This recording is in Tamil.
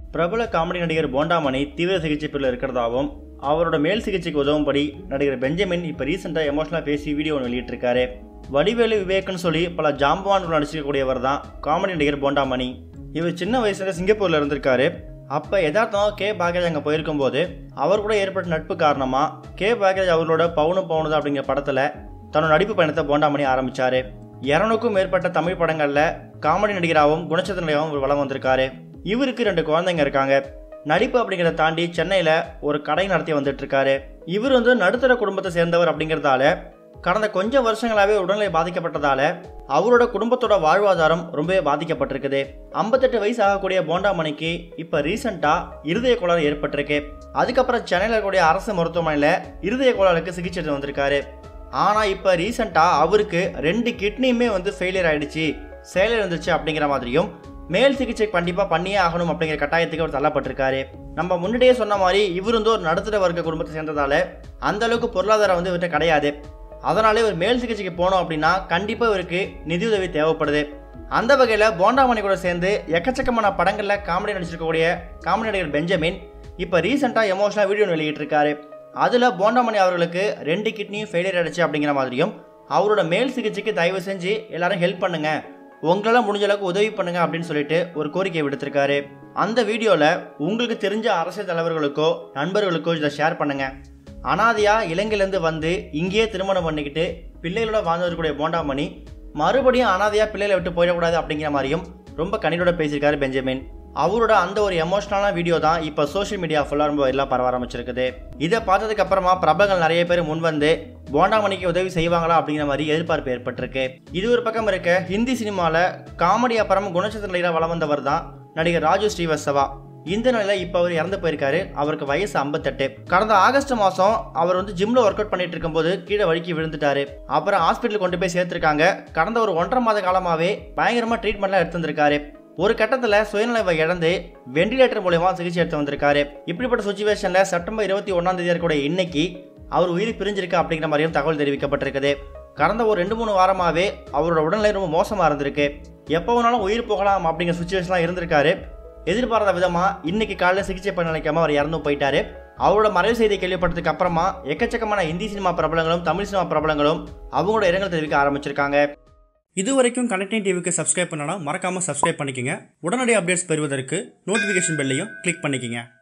பிரபல காமெடி நடிகர் போண்டாமணி தீவிர சிகிச்சை பிரிவில் இருக்கிறதாவும் அவரோட மேல் சிகிச்சைக்கு உதவும்படி நடிகர் பெஞ்சமின் இப்போ ரீசெண்டாக எமோஷனலாக பேசி வீடியோ ஒன்று வெளியிட்டிருக்காரு வடிவேலு விவேக்னு சொல்லி பல ஜாம்பவான்கள் நடிச்சிருக்கக்கூடியவர் தான் காமெடி நடிகர் போண்டாமணி இவர் சின்ன வயசுல சிங்கப்பூரில் இருந்திருக்காரு அப்போ யதார்த்தம் கே பாக்யராஜ் அங்கே போயிருக்கும்போது அவர் கூட ஏற்பட்ட நட்பு காரணமாக கே பாக்யராஜ் அவர்களோட பவுனு பவுனது அப்படிங்கிற படத்தில் தன்னோட நடிப்பு பயணத்தை போண்டாமணி ஆரம்பிச்சாரு இரநூக்கும் மேற்பட்ட தமிழ் படங்களில் காமெடி நடிகராகவும் குணச்சித்திர நடிகராகவும் இவர் வளம் வந்திருக்காரு இவருக்கு ரெண்டு குழந்தைங்க இருக்காங்க நடிப்பு அப்படிங்கிறத தாண்டி சென்னையில் ஒரு கடை நடத்தி வந்துட்டு இருக்காரு இவர் வந்து நடுத்தர குடும்பத்தை சேர்ந்தவர் அப்படிங்கிறதால கடந்த கொஞ்சம் வருஷங்களாகவே உடல்நிலை பாதிக்கப்பட்டதால அவரோட குடும்பத்தோட வாழ்வாதாரம் ரொம்பவே பாதிக்கப்பட்டிருக்குது ஐம்பத்தெட்டு வயசு ஆகக்கூடிய போண்டாமணிக்கு இப்போ ரீசெண்டாக இருதய கோளாறு ஏற்பட்டிருக்கு அதுக்கப்புறம் சென்னையில் இருக்கக்கூடிய அரசு மருத்துவமனையில் இருதய கோளாறுக்கு சிகிச்சை எடுத்து வந்திருக்காரு ஆனால் இப்போ ரீசெண்டாக அவருக்கு ரெண்டு கிட்னியுமே வந்து ஃபெயிலியர் ஆயிடுச்சு செயலில் இருந்துச்சு அப்படிங்கிற மாதிரியும் மேல் சிகிச்சை கண்டிப்பாக பண்ணியே ஆகணும் அப்படிங்கிற கட்டாயத்துக்கு அவர் தள்ளப்பட்டிருக்காரு நம்ம முன்னாடியே சொன்ன மாதிரி இவர் வந்து ஒரு நடுத்தர வர்க்க குடும்பத்தை சேர்ந்ததால அந்த அளவுக்கு பொருளாதாரம் வந்து இவர்கிட்ட கிடையாது அதனாலே இவர் மேல் சிகிச்சைக்கு போனோம் அப்படின்னா கண்டிப்பாக இவருக்கு நிதியுதவி தேவைப்படுது அந்த வகையில் போண்டாமணி கூட சேர்ந்து எக்கச்சக்கமான படங்களில் காமெடி நடிச்சிருக்கக்கூடிய காமெடி நடிகர் பெஞ்சமின் இப்போ ரீசெண்டாக எமோஷனலாக வீடியோ வெளியிட்டிருக்காரு அதில் போண்டாமணி அவர்களுக்கு ரெண்டு கிட்னியும் ஃபெயிலியர் ஆயிடுச்சு அப்படிங்கிற மாதிரியும் அவரோட மேல் சிகிச்சைக்கு தயவு செஞ்சு எல்லாரும் ஹெல்ப் பண்ணுங்க உங்களால் முடிஞ்ச அளவுக்கு உதவி பண்ணுங்க அப்படின்னு சொல்லிட்டு ஒரு கோரிக்கை விடுத்திருக்காரு அந்த வீடியோவில் உங்களுக்கு தெரிஞ்ச அரசியல் தலைவர்களுக்கோ நண்பர்களுக்கோ இதை ஷேர் பண்ணுங்க அனாதையா இலங்கையிலேருந்து வந்து இங்கேயே திருமணம் பண்ணிக்கிட்டு பிள்ளைகளோட வாழ்ந்து வரக்கூடிய போண்டாமணி மறுபடியும் அனாதையா பிள்ளைகளை விட்டு போயிடக்கூடாது அப்படிங்கிற மாதிரியும் ரொம்ப கண்ணீரோட பேசியிருக்காரு பெஞ்சமின் அவரோட அந்த ஒரு எமோஷனலான வீடியோ தான் இப்போ சோஷியல் மீடியா ஃபுல்லாக ரொம்ப எல்லாம் பரவ ஆரம்பிச்சிருக்குது இதை பார்த்ததுக்கு அப்புறமா பிரபலங்கள் நிறைய பேர் முன் வந்து போண்டாமணிக்கு உதவி செய்வாங்களா அப்படிங்கிற மாதிரி எதிர்பார்ப்பு ஏற்பட்டிருக்கு இது ஒரு பக்கம் இருக்க ஹிந்தி சினிமாவில் காமெடி அப்புறம் குணச்சித்திர நடிகராக வளம் வந்தவர் தான் நடிகர் ராஜு ஸ்ரீவத்சவா இந்த நிலையில் இப்போ அவர் இறந்து போயிருக்காரு அவருக்கு வயசு ஐம்பத்தெட்டு கடந்த ஆகஸ்ட் மாதம் அவர் வந்து ஜிம்ல ஒர்க் அவுட் பண்ணிட்டு இருக்கும்போது கீழே வழுக்கி விழுந்துட்டாரு அப்புறம் ஹாஸ்பிட்டல் கொண்டு போய் சேர்த்திருக்காங்க கடந்த ஒரு ஒன்றரை மாத காலமாகவே பயங்கரமாக ட்ரீட்மெண்ட்லாம் எடுத்திருந்திருக்காரு ஒரு கட்டத்தில் சுயநலவை இழந்து வெண்டிலேட்டர் மூலயமா சிகிச்சை எடுத்து வந்திருக்காரு இப்படிப்பட்ட சுச்சுவேஷனில் செப்டம்பர் இருபத்தி ஒன்றாம் தேதி இருக்கக்கூடிய இன்னைக்கு அவர் உயிர் பிரிஞ்சிருக்கு அப்படிங்கிற மாதிரியும் தகவல் தெரிவிக்கப்பட்டிருக்குது கடந்த ஒரு ரெண்டு மூணு வாரமாகவே அவரோட உடல்நிலை ரொம்ப மோசமாக இருந்திருக்கு எப்போ வேணாலும் உயிர் போகலாம் அப்படிங்கிற சுச்சுவேஷன்லாம் இருந்திருக்காரு எதிர்பாராத விதமாக இன்னைக்கு காலையில் சிகிச்சை பண்ண நினைக்காம அவர் இறந்து போயிட்டாரு அவரோட மறைவு செய்தி கேள்விப்பட்டதுக்கு அப்புறமா எக்கச்சக்கமான ஹிந்தி சினிமா பிரபலங்களும் தமிழ் சினிமா பிரபலங்களும் அவங்களோட இரங்கல் தெரிவிக்க ஆரம்பிச்சிருக்காங்க இது வரைக்கும் கனெக்டிங் டிவிக்கு சப்ஸ்கிரைப் பண்ணனா மறக்காமல் சப்ஸ்கிரைப் பண்ணிக்கங்க உடனடி அப்டேட்ஸ் பெறுவதற்கு நோட்டிஃபிகேஷன் பெல்லையும் கிளிக் பண்ணிக்கங்க